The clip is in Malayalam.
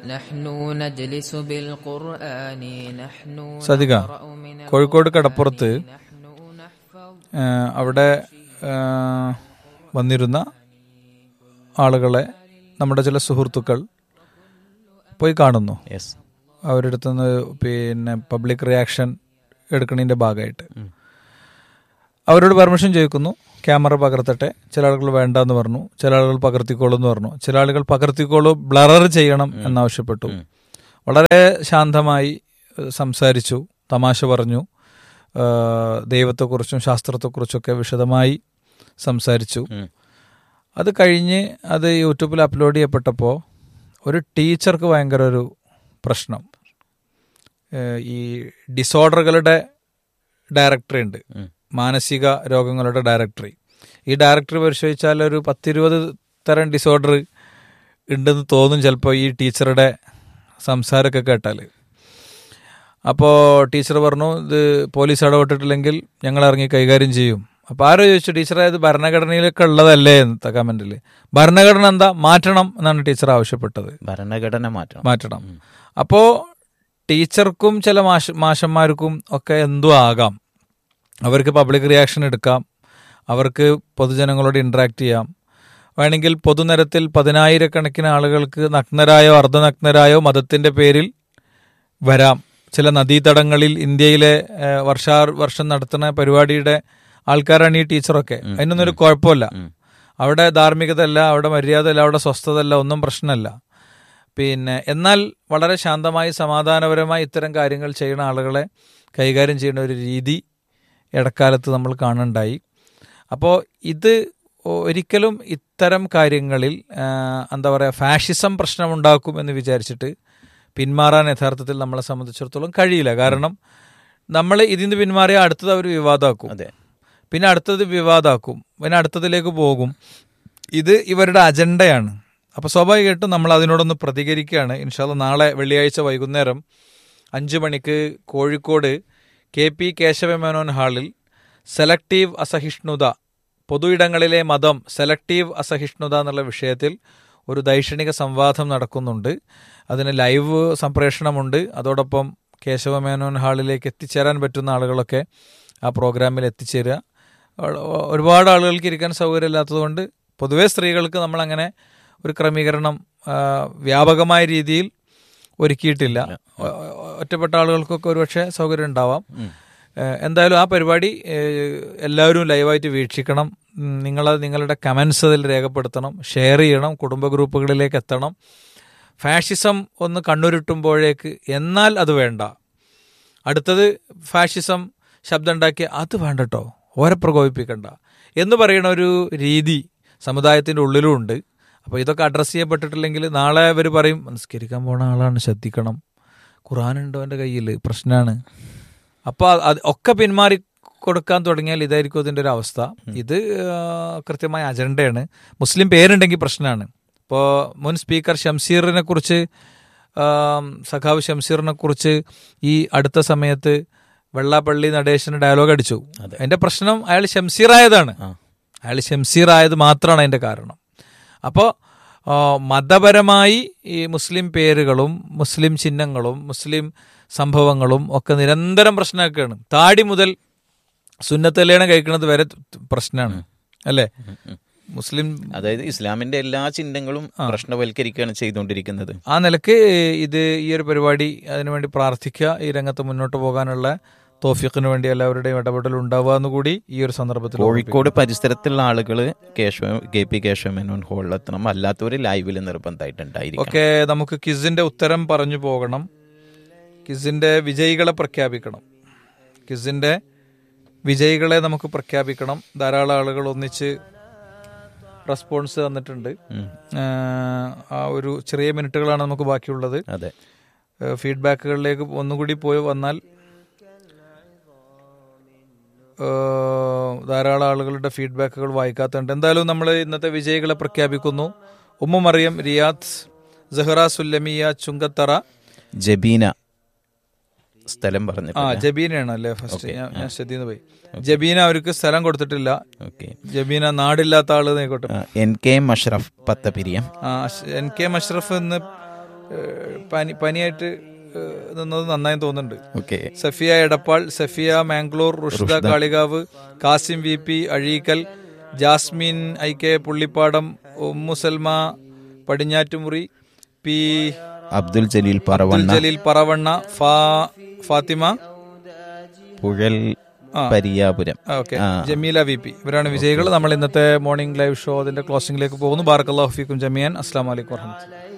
نحن نجلس بالقرآن نحن സദിക نقرأ من കോഴിക്കോട് കടപ്പുറത്ത് نحن نحفظ ആ, അവിടെ ആ, വന്നിരുന്ന ആളുകളെ നമ്മുടെ ചില സുഹൃത്തുക്കൾ പോയി കാണുന്നു യെസ് അവരുടെ അടുത്ത് നിന്ന് പിന്നെ പബ്ലിക് റിയാക്ഷൻ എടുക്കണതിൻ്റെ ഭാഗമായിട്ട് അവരോട് പെർമിഷൻ ചോദിക്കുന്നു ക്യാമറ പകർത്തട്ടെ ചില ആളുകൾ വേണ്ട എന്ന് പറഞ്ഞു ചില ആളുകൾ പകർത്തിക്കോളൂ എന്ന് പറഞ്ഞു ചില ആളുകൾ പകർത്തിക്കോളൂ ബ്ലറർ ചെയ്യണം എന്നാവശ്യപ്പെട്ടു വളരെ ശാന്തമായി ഏഹ്, സംസാരിച്ചു തമാശ പറഞ്ഞു ഏഹ്, ദൈവത്തെക്കുറിച്ചും ശാസ്ത്രത്തെക്കുറിച്ചൊക്കെ വിശദമായി സംസാരിച്ചു ഉം. അത് കഴിഞ്ഞ് അത് യൂട്യൂബിൽ അപ്ലോഡ് ചെയ്യപ്പെട്ടപ്പോൾ ഒരു ടീച്ചർക്ക് ഭയങ്കര ഒരു പ്രശ്നം ഏഹ് ഈ ഡിസോർഡറുകളുടെ ഡയറക്ടറി ഉണ്ട് ഉം. മാനസിക രോഗങ്ങളുടെ ഡയറക്ടറി ഈ ഡയറക്ടറി പരിശോധിച്ചാൽ ഒരു പത്തിരുപത് തരം ഡിസോർഡർ ഉണ്ടെന്ന് തോന്നും ചിലപ്പോൾ ഈ ടീച്ചറുടെ സംസാരമൊക്കെ കേട്ടാൽ അപ്പോൾ ടീച്ചർ പറഞ്ഞു ഇത് പോലീസ് ഇടപെട്ടിട്ടില്ലെങ്കിൽ ഞങ്ങൾ ഇറങ്ങി കൈകാര്യം ചെയ്യും അപ്പോൾ ആരോ ചോദിച്ചു ടീച്ചറെ ഇത് ഭരണഘടനയിലൊക്കെ ഉള്ളതല്ലേ എന്ന് കമൻറ്റിൽ ഭരണഘടന എന്താ മാറ്റണം എന്നാണ് ടീച്ചർ ആവശ്യപ്പെട്ടത് ഭരണഘടന മാറ്റണം മാറ്റണം അപ്പോൾ ടീച്ചർക്കും ചില മാഷ മാഷന്മാർക്കും ഒക്കെ എന്തോ ആകാം അവർക്ക് പബ്ലിക് റിയാക്ഷൻ എടുക്കാം അവർക്ക് പൊതുജനങ്ങളോട് ഇൻട്രാക്ട് ചെയ്യാം വേണമെങ്കിൽ പൊതുനിരത്തിൽ പതിനായിരക്കണക്കിന് ആളുകൾക്ക് നഗ്നരായോ അർദ്ധനഗ്നരായോ മതത്തിന്റെ പേരിൽ വരാം ചില നദീതടങ്ങളിൽ ഇന്ത്യയിലെ ഏഹ്, വർഷാ വർഷം നടത്തുന്ന പരിപാടിയുടെ ആൾക്കാരാണ് ഈ ടീച്ചറൊക്കെ അതിനൊന്നും ഒരു കുഴപ്പമില്ല അവിടെ ധാർമ്മികത അല്ല അവിടെ മര്യാദ അല്ല അവിടെ സ്വസ്ഥത അല്ല ഒന്നും പ്രശ്നമല്ല പിന്നെ എന്നാൽ വളരെ ശാന്തമായി സമാധാനപരമായി ഇത്തരം കാര്യങ്ങൾ ചെയ്യുന്ന ആളുകളെ കൈകാര്യം ചെയ്യുന്ന ഒരു രീതി ഇടക്കാലത്ത് നമ്മൾ കാണുന്നുണ്ടായി അപ്പോൾ ഇത് ഒരിക്കലും ഇത്തരം കാര്യങ്ങളിൽ ആ, എന്താ പറയുക ഫാഷിസം പ്രശ്നമുണ്ടാക്കും എന്ന് വിചാരിച്ചിട്ട് പിന്മാറാൻ യഥാർത്ഥത്തിൽ നമ്മളെ സംബന്ധിച്ചിടത്തോളം കഴിയില്ല കാരണം നമ്മൾ ഇതിന് പിന്മാറിയാൽ അടുത്തത് അവർ വിവാദമാക്കും അതെ പിന്നെ അടുത്തത് വിവാദമാക്കും പിന്നെ അടുത്തതിലേക്ക് പോകും ഇത് ഇവരുടെ അജണ്ടയാണ് അപ്പോൾ സ്വാഭാവികമായിട്ടും നമ്മൾ അതിനോടൊന്ന് പ്രതികരിക്കുകയാണ് ഇൻഷാല്ല നാളെ വെള്ളിയാഴ്ച വൈകുന്നേരം അഞ്ച് മണിക്ക് കോഴിക്കോട് കെ പി കേശവമേനോൻ ഹാളിൽ സെലക്റ്റീവ് അസഹിഷ്ണുത പൊതു ഇടങ്ങളിലെ മതം സെലക്റ്റീവ് അസഹിഷ്ണുത എന്നുള്ള വിഷയത്തിൽ ഒരു ദൈക്ഷണിക സംവാദം നടക്കുന്നുണ്ട് അതിന് ലൈവ് സംപ്രേഷണമുണ്ട് അതോടൊപ്പം കേശവമേനോൻ ഹാളിലേക്ക് എത്തിച്ചേരാൻ പറ്റുന്ന ആളുകളൊക്കെ ആ പ്രോഗ്രാമിൽ എത്തിച്ചേരുക ഒ- ഒ- ഒരുപാട് ആളുകൾക്ക് ഇരിക്കാൻ സൗകര്യമില്ലാത്തതുകൊണ്ട് പൊതുവേ സ്ത്രീകൾക്ക് നമ്മളങ്ങനെ ഒരു ക്രമീകരണം ആ, വ്യാപകമായ രീതിയിൽ ഒരുക്കിയിട്ടില്ല ഒ- ഒ- ഒറ്റപ്പെട്ട ആളുകൾക്കൊക്കെ ഒരുപക്ഷെ സൗകര്യം ഉണ്ടാവാം ഏഹ് എന്തായാലും ആ പരിപാടി ഏഹ് എല്ലാവരും ലൈവായിട്ട് വീക്ഷിക്കണം നിങ്ങൾ നിങ്ങളുടെ കമൻസ് അതിൽ രേഖപ്പെടുത്തണം ഷെയർ ചെയ്യണം കുടുംബ ഗ്രൂപ്പുകളിലേക്ക് എത്തണം ഫാഷിസം ഒന്ന് കണ്ണുരുട്ടുമ്പോഴേക്ക് എന്നാൽ അത് വേണ്ട അടുത്തത് ഫാഷിസം ശബ്ദം ഉണ്ടാക്കിയ അത് വേണ്ട കേട്ടോ ഓരെ പ്രകോപിപ്പിക്കണ്ട എന്ന് പറയുന്ന ഒരു രീതി സമുദായത്തിൻ്റെ ഉള്ളിലും ഉണ്ട് അപ്പോൾ ഇതൊക്കെ അഡ്രസ്സ് ചെയ്യപ്പെട്ടിട്ടില്ലെങ്കിൽ നാളെ അവർ പറയും നിസ്കരിക്കാൻ പോണ ആളാണ് ശ്രദ്ധിക്കണം ഖുറാനുണ്ടോ എൻ്റെ കയ്യിൽ പ്രശ്നമാണ് അപ്പോൾ അത് ഒക്കെ പിന്മാറി കൊടുക്കാൻ തുടങ്ങിയാൽ ഇതായിരിക്കും അതിൻ്റെ ഒരു അവസ്ഥ ഇത് ആ, കൃത്യമായ അജണ്ടയാണ് മുസ്ലിം പേരുണ്ടെങ്കിൽ പ്രശ്നമാണ് ഇപ്പോൾ മുൻ സ്പീക്കർ ഷംസീറിനെ കുറിച്ച് ആം, സഖാവ് ഷംസീറിനെ കുറിച്ച് ഈ അടുത്ത സമയത്ത് വെള്ളാപ്പള്ളി നടേശന് ഡയലോഗ് അടിച്ചു അതിന്റെ പ്രശ്നം അയാൾ ഷംസീറായതാണ് അയാൾ ഷംസീറായത് മാത്രമാണ് അതിന്റെ കാരണം അപ്പോൾ മതപരമായി ഈ മുസ്ലിം പേരുകളും മുസ്ലിം ചിഹ്നങ്ങളും മുസ്ലിം സംഭവങ്ങളും ഒക്കെ നിരന്തരം പ്രശ്നമാക്കുകയാണ് താടി മുതൽ സുന്നത്തല്ലേണം കഴിക്കുന്നത് വരെ പ്രശ്നമാണ് അല്ലേ മുസ്ലിം അതായത് ഇസ്ലാമിന്റെ എല്ലാ ചിഹ്നങ്ങളും പ്രശ്നവൽക്കരിക്കുകയാണ് ചെയ്തുകൊണ്ടിരിക്കുന്നത് ആ നിലക്ക് ഇത് ഈ ഒരു പരിപാടി അതിനുവേണ്ടി പ്രാർത്ഥിക്കുക ഈ രംഗത്ത് മുന്നോട്ട് പോകാനുള്ള തോഫിക്കിന് വേണ്ടി എല്ലാവരുടെയും ഇടപെടൽ ഉണ്ടാവുക എന്ന് കൂടി ഈ ഒരു സന്ദർഭത്തിൽ കോഴിക്കോട് പരിസരത്തുള്ള ആളുകൾ കേശവ കെ പി കേശവമേനോൻ ഹോളിലെത്തണം അല്ലാത്തവർ ലൈവിൽ നിർബന്ധമായിട്ടുണ്ടായിരിക്കും ഓക്കെ നമുക്ക് കിസിന്റെ ഉത്തരം പറഞ്ഞു പോകണം കിസിന്റെ വിജയികളെ പ്രഖ്യാപിക്കണം കിസിന്റെ വിജയികളെ നമുക്ക് പ്രഖ്യാപിക്കണം ധാരാളം ആളുകൾ ഒന്നിച്ച് റെസ്പോൺസ് തന്നിട്ടുണ്ട് ആഹ് ആ ഒരു ചെറിയ മിനിറ്റുകളാണ് നമുക്ക് ബാക്കിയുള്ളത് അതെ ഏഹ് ഫീഡ്ബാക്കുകളിലേക്ക് ഒന്നുകൂടി പോയി വന്നാൽ ഏഹ് ധാരാളം ആളുകളുടെ ഫീഡ്ബാക്കുകൾ വായിക്കാത്തുണ്ട് എന്തായാലും നമ്മൾ ഇന്നത്തെ വിജയികളെ പ്രഖ്യാപിക്കുന്നു ഉമ്മ മറിയം റിയാദ് സഹറ സുല്ലമിയ ചുങ്കത്തറ ജബീന സ്ഥലം ആ പറഞ്ഞിട്ടില്ല ജബീനയാണ് അല്ലേ ഫസ്റ്റ് ഞാൻ ഞാൻ ശ്രദ്ധിന്ന് പോയി ജബീന അവർക്ക് സ്ഥലം കൊടുത്തിട്ടില്ല ഓക്കെ ജബീന നാടില്ലാത്ത ആള് ആയിക്കോട്ടെ എൻ കെ മഷ്റഫ് പത്തപിരിയം ആ അഷ്- എൻ കെ മഷ്റഫ് എന്ന് ഏഹ്, പനി പനിയായിട്ട് ഏഹ്, നിന്നത് നന്നായി തോന്നുന്നുണ്ട് okay Safiya Edappal Safiya Mangalore Rushda Kalikavu Kasim V P Azhikkal Jasmin I K Pullippadam Ummusalma Padinjattumuri P Abdul Jaleel Abdul Paravanna Jaleel Paravanna ഫാ ഫാത്തിമ പുഴൽ ആ. Pariyapuram okay Jameela V P ഇവരാണ് വിജയികൾ നമ്മൾ ഇന്നത്തെ മോർണിംഗ് ലൈവ് ഷോ അതിന്റെ ക്ലോസിംഗിലേക്ക് പോകുന്നു ബാറക്കല്ലാഹു ഫീക്കും ജമിയാൻ അസ്സാം വലൈക്കും വർഹമത്തുള്ളാഹി